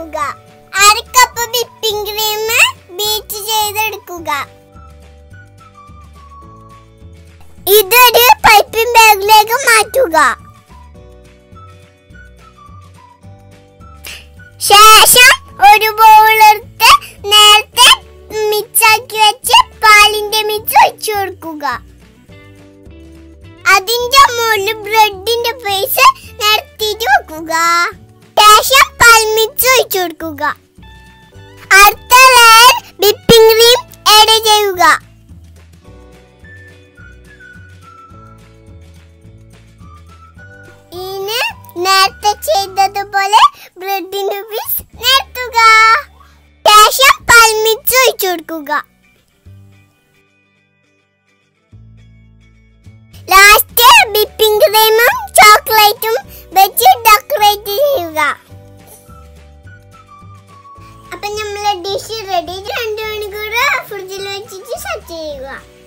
എടുക്കുക അര cup whipping cream beat ചെയ്തെടുക്കുക ഇതൊരു പൈപ്പിംഗ് ബാഗിലേക്ക് മാറ്റുക ശേഷം ഒരു ബൗളെടുത്ത് നേരത്തെ മിക്സാക്കി വെച്ച് പാലിന്റെ മിക്സ് ഒഴിച്ചു കൊടുക്കുക അതിന്റെ മുകളിൽ ബ്രെഡിന്റെ ഫേസ് നിരത്തിയിട്ട് വെക്കുക ശേഷം പാൽ മിക്സ് ഒഴിച്ചു കൊടുക്കുക അടുത്ത ലെയർ വിപ്പിംഗ് ക്രീം ആഡ് ചെയ്യുക ഇനി നേരത്തെ ചെയ്തതുപോലെ ബ്രെഡിന്റെ പീസ് നിരത്തുക ശേഷം പാൽ മിക്സ് ഒഴിച്ചു കൊടുക്കുക ലാസ്റ്റ് വിപ്പിംഗ് ക്രീമും ചോക്ലേറ്റും വെച്ച് ഡെക്കറേറ്റ് ചെയ്യുക അപ്പൊ നമ്മളെ ഡിഷ് റെഡി രണ്ട് മണിക്കൂർ ഫ്രിഡ്ജിൽ വെച്ചിട്ട് സെറ്റ് ചെയ്യുക